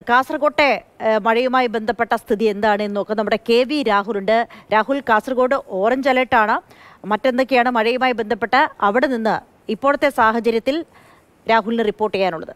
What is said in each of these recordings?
കാസർകോട്ടെ ഏഹ്, മഴയുമായി ബന്ധപ്പെട്ട സ്ഥിതി എന്താണ് എന്ന് നോക്കാം നമ്മുടെ കെ വി രാഹുലുണ്ട് രാഹുൽ കാസർഗോഡ് ഓറഞ്ച് അലേർട്ടാണ് മറ്റെന്തൊക്കെയാണ് മഴയുമായി ബന്ധപ്പെട്ട അവിടെ നിന്ന് ഇപ്പോഴത്തെ സാഹചര്യത്തിൽ രാഹുലിന് റിപ്പോർട്ട് ചെയ്യാനുള്ളത്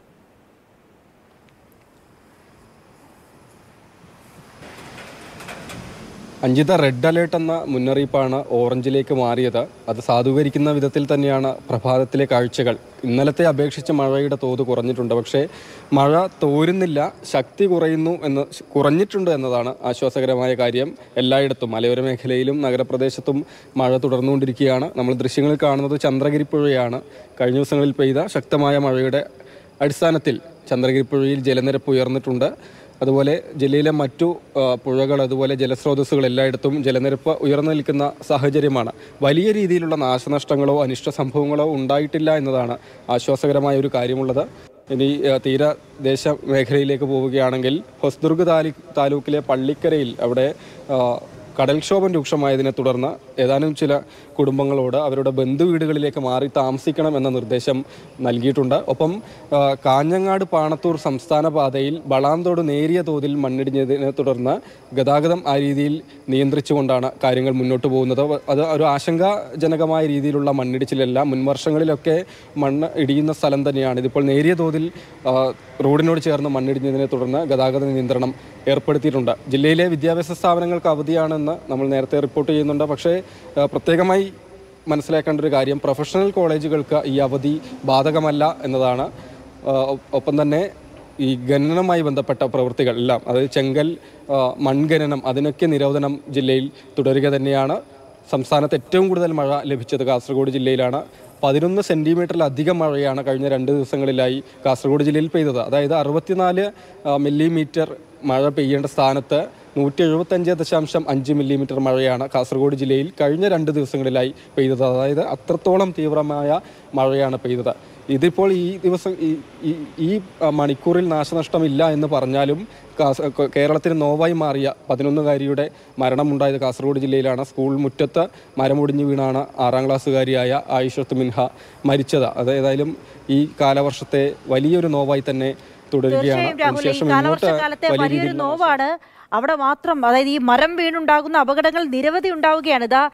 അഞ്ജിത റെഡ് അലേർട്ട് എന്ന മുന്നറിയിപ്പാണ് ഓറഞ്ചിലേക്ക് മാറിയത് അത് സാധൂകരിക്കുന്ന വിധത്തിൽ തന്നെയാണ് പ്രഭാതത്തിലെ കാഴ്ചകൾ ഇന്നലത്തെ അപേക്ഷിച്ച് മഴയുടെ തോത് കുറഞ്ഞിട്ടുണ്ട് പക്ഷേ മഴ തോരുന്നില്ല ശക്തി കുറയുന്നു എന്ന് കുറഞ്ഞിട്ടുണ്ട് എന്നതാണ് ആശ്വാസകരമായ കാര്യം എല്ലായിടത്തും മലയോര മേഖലയിലും നഗരപ്രദേശത്തും മഴ തുടർന്നുകൊണ്ടിരിക്കുകയാണ് നമ്മൾ ദൃശ്യങ്ങളിൽ കാണുന്നത് ചന്ദ്രഗിരി പുഴയാണ് കഴിഞ്ഞ ദിവസങ്ങളിൽ പെയ്ത ശക്തമായ മഴയുടെ അടിസ്ഥാനത്തിൽ ചന്ദ്രഗിരി പുഴയിൽ ജലനിരപ്പ് ഉയർന്നിട്ടുണ്ട് അതുപോലെ ജില്ലയിലെ മറ്റു ആ, പുഴകൾ അതുപോലെ ജലസ്രോതസ്സുകൾ എല്ലായിടത്തും ജലനിരപ്പ് ഉയർന്നു നിൽക്കുന്ന സാഹചര്യമാണ് വലിയ രീതിയിലുള്ള നാശനഷ്ടങ്ങളോ അനിഷ്ട സംഭവങ്ങളോ ഉണ്ടായിട്ടില്ല എന്നതാണ് ആശ്വാസകരമായ ഒരു കാര്യമുള്ളത് ഇനി ആ, തീരദേശ മേഖലയിലേക്ക് പോവുകയാണെങ്കിൽ ഹൊസ്ദുർഗ് താലി താലൂക്കിലെ പള്ളിക്കരയിൽ അവിടെ ആ, കടൽക്ഷോഭം രൂക്ഷമായതിനെ തുടർന്ന് ഏതാനും ചില കുടുംബങ്ങളോട് അവരുടെ ബന്ധുവീടുകളിലേക്ക് മാറി താമസിക്കണം എന്ന നിർദ്ദേശം നൽകിയിട്ടുണ്ട് ഒപ്പം ആ, കാഞ്ഞങ്ങാട് പാണത്തൂർ സംസ്ഥാന പാതയിൽ വളാന്തോട് നേരിയ തോതിൽ മണ്ണിടിഞ്ഞതിനെ തുടർന്ന് ഗതാഗതം ആ രീതിയിൽ നിയന്ത്രിച്ചുകൊണ്ടാണ് കാര്യങ്ങൾ മുന്നോട്ട് പോകുന്നത് അത് ഒരു ആശങ്കാജനകമായ രീതിയിലുള്ള മണ്ണിടിച്ചിലല്ല മുൻവർഷങ്ങളിലൊക്കെ മണ്ണ് ഇടിയുന്ന സ്ഥലം തന്നെയാണ് ഇതിപ്പോൾ നേരിയ തോതിൽ ആ, റോഡിനോട് ചേർന്ന് മണ്ണിടിഞ്ഞതിനെ തുടർന്ന് ഗതാഗത നിയന്ത്രണം ഏർപ്പെടുത്തിയിട്ടുണ്ട് ജില്ലയിലെ വിദ്യാഭ്യാസ സ്ഥാപനങ്ങൾക്ക് അവധിയാണെന്ന് നമ്മൾ നേരത്തെ റിപ്പോർട്ട് ചെയ്യുന്നുണ്ട് പക്ഷേ ആ, പ്രത്യേകമായി മനസ്സിലാക്കേണ്ട ഒരു കാര്യം പ്രൊഫഷണൽ കോളേജുകൾക്ക് ഈ അവധി ബാധകമല്ല എന്നതാണ് ആ, ഒ- ഒപ്പം തന്നെ ഈ ഖനനവുമായി ബന്ധപ്പെട്ട പ്രവൃത്തികൾ എല്ലാം അതായത് ചെങ്കൽ ആ, മൺഖനനം അതിനൊക്കെ നിരോധനം ജില്ലയിൽ തുടരുക തന്നെയാണ് സംസ്ഥാനത്ത് ഏറ്റവും കൂടുതൽ മഴ ലഭിച്ചത് കാസർഗോഡ് ജില്ലയിലാണ് പതിനൊന്ന് സെൻറ്റിമീറ്ററിലധികം മഴയാണ് കഴിഞ്ഞ രണ്ട് ദിവസങ്ങളിലായി കാസർഗോഡ് ജില്ലയിൽ പെയ്തത് അതായത് അറുപത്തിനാല് മില്ലിമീറ്റർ മഴ പെയ്യേണ്ട സ്ഥാനത്ത് നൂറ്റി എഴുപത്തഞ്ച് ദശാംശം അഞ്ച് മില്ലിമീറ്റർ മഴയാണ് കാസർഗോഡ് ജില്ലയിൽ കഴിഞ്ഞ രണ്ട് ദിവസങ്ങളിലായി പെയ്തത് അതായത് അത്രത്തോളം തീവ്രമായ മഴയാണ് പെയ്തത് ഇതിപ്പോൾ ഈ ദിവസം ഈ ഈ- ഈ ആ, മണിക്കൂറിൽ നാശനഷ്ടമില്ല എന്ന് പറഞ്ഞാലും കാസ കേ- കേരളത്തിന് നോവായി മാറിയ പതിനൊന്നുകാരിയുടെ മരണമുണ്ടായത് കാസർഗോഡ് ജില്ലയിലാണ് സ്കൂൾ മുറ്റത്ത് മരമൊടിഞ്ഞു വീണാണ് ആറാം ക്ലാസ്സുകാരിയായ ആയിഷത്ത് മിൻഹ മരിച്ചത് അത് ഏതായാലും ഈ കാലവർഷത്തെ വലിയൊരു നോവായി തന്നെ തുടരുകയാണ് തീർച്ചയായും രാഹുൽ ഈ അതിനുശേഷം ഇങ്ങോട്ട് കാലവർഷക്കാലത്തെ വലിയ വലിയൊരു രീതിയിലുള്ള നോവാണ് അവിടെ മാത്രം അതായത് ഈ മരം വീണുണ്ടാകുന്ന അപകടങ്ങൾ നിരവധി ഉണ്ടാവുകയാണ് ഇതാ